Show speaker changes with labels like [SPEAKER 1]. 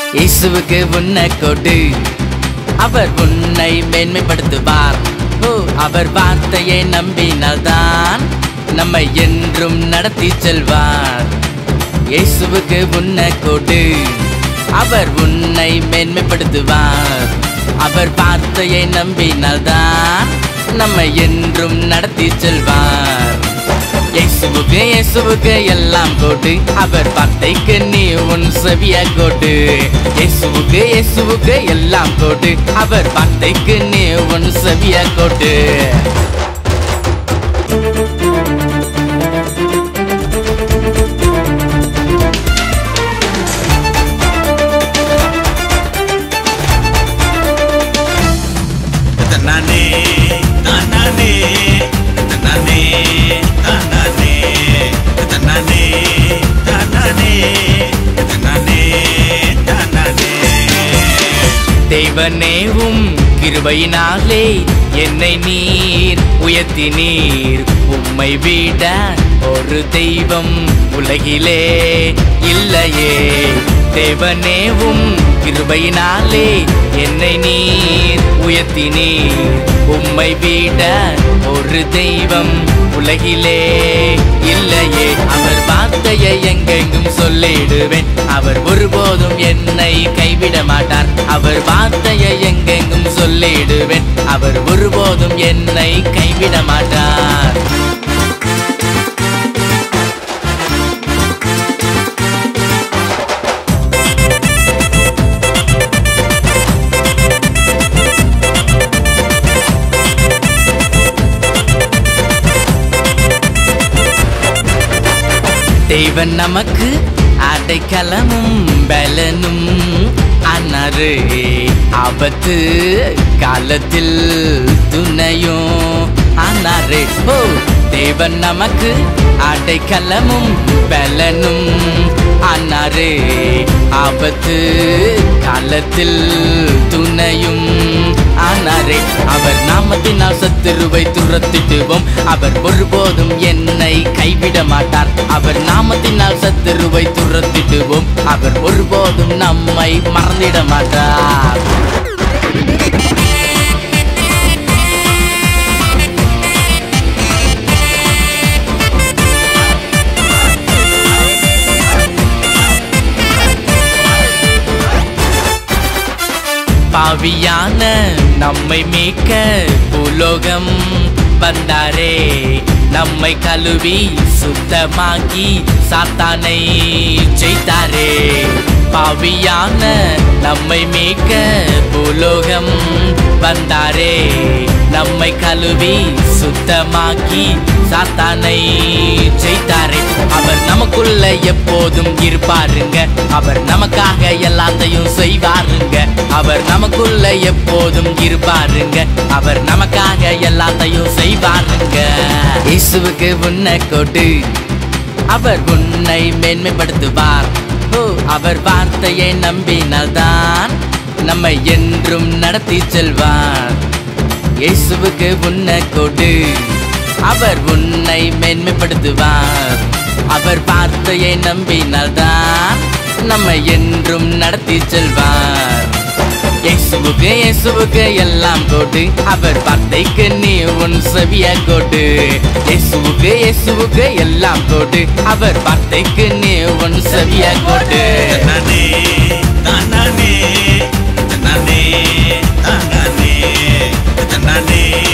[SPEAKER 1] இயேசுவுக்கு உன்னை கொடு அவர் உன்னை மேன்மைப்படுத்துவார் ஓ அவர் வார்த்தையை நம்பினால்தான் நம்மை என்றும் நடத்தி செல்வார் இயேசுவுக்கு உன்னை கொடு அவர் உன்னை மேன்மைப்படுத்துவார் அவர் வார்த்தையை நம்பினால்தான் நம்மை என்றும் நடத்தி செல்வார் இயேசுவுக்கு இயேசுவுக்கு எல்லாம் கொடு அவர் வார்த்தைக்கு நீ உன் செவிய கொடு இயேசுவுக்கு இயேசுவுக்கு எல்லாம் கொடு அவர் வார்த்தைக்கு நீ உன் செவிய கொடு
[SPEAKER 2] தன்னானே தன்னானே தன்னானே தன்னானே தன்னானே தன்னானே தன்னானே தன்னானே
[SPEAKER 1] தேவனேவும் கிருபையினாலே என்னை நீர் உயர்த்தி நீர் உம்மை விட ஒரு தெய்வம் உலகிலே இல்லையே தேவனேவும் கிருபையினாலே என்னை நீர் உயர்த்தி நீர் உம்மை விட ஒரு தெய்வம் உலகிலே இல்லையே அவர் வார்த்தையை எங்கெங்கும் சொல்லிடுவேன் அவர் ஒருபோதும் என்னை கைவிட மாட்டார் அவர் வார்த்தையை எங்கெங்கும் சொல்லிடுவேன் அவர் ஒருபோதும் என்னை கைவிட மாட்டார் தேவன் நமக்கு அடைக்கலமும் பலனும் அன்னாரு ஆபத்து காலத்தில் துணையும் அன்னாரு ஓ தேவன் நமக்கு அடைக்கலமும் பலனும் அன்னாரு ஆபத்து காலத்தில் துணையும் ஆனாரே அவர் நாமத்தினால் சத்துருவை துரத்திடுவோம் அவர் ஒருபோதும் என்னை கைவிட மாட்டார் அவர் நாமத்தினால் சத்துருவை துரத்திடுவோம் அவர் ஒருபோதும் நம்மை மறந்திட மாட்டார் பாவியான நம்மை மீட்க பூலோகம் வந்தாரே நம்மை கழுவி சுத்தமாக்கி சாத்தானை ஜெயித்தாரே பாவியான நம்மை மீட்க பூலோகம் வந்தாரே நம்மை கழுவி சுத்தமாக்கி சாத்தானை ஜெயித்தாரே அவர் நமக்குள்ள எப்போதும் இருப்பாருங்க அவர் நமக்காக எல்லாத்தையும் செய்வாருங்க அவர் நமக்குள்ள எப்போதும் இருப்பாருங்க அவர் நமக்காக எல்லாத்தையும் செய்வாருங்க இயேசுவுக்கு உன்னை கொடு அவர் உன்னை மேன்மைப்படுத்துவார் ஓ அவர் வார்த்தையை நம்பினால்தான் நம்மை என்றும் நடத்தி செல்வார் இயேசுவுக்கு உன்னை கொடு அவர் உன்னை மேன்மைப்படுத்துவார் அவர் வார்த்தையை நம்பினால்தான் நம்மை என்றும் நடத்தி செல்வார் இயேசுவுக்கு இயேசுவுக்கு எல்லாம் கொடு அவர் வார்த்தைக்கு நீ உன் செவிய கொடு இயேசுவுக்கு இயேசுவுக்கு எல்லாம் கொடு அவர் வார்த்தைக்கு நீ உன் செவிய கொடு
[SPEAKER 2] தன்னானே தன்னானே தன்னானே தன்னானே தன்னானே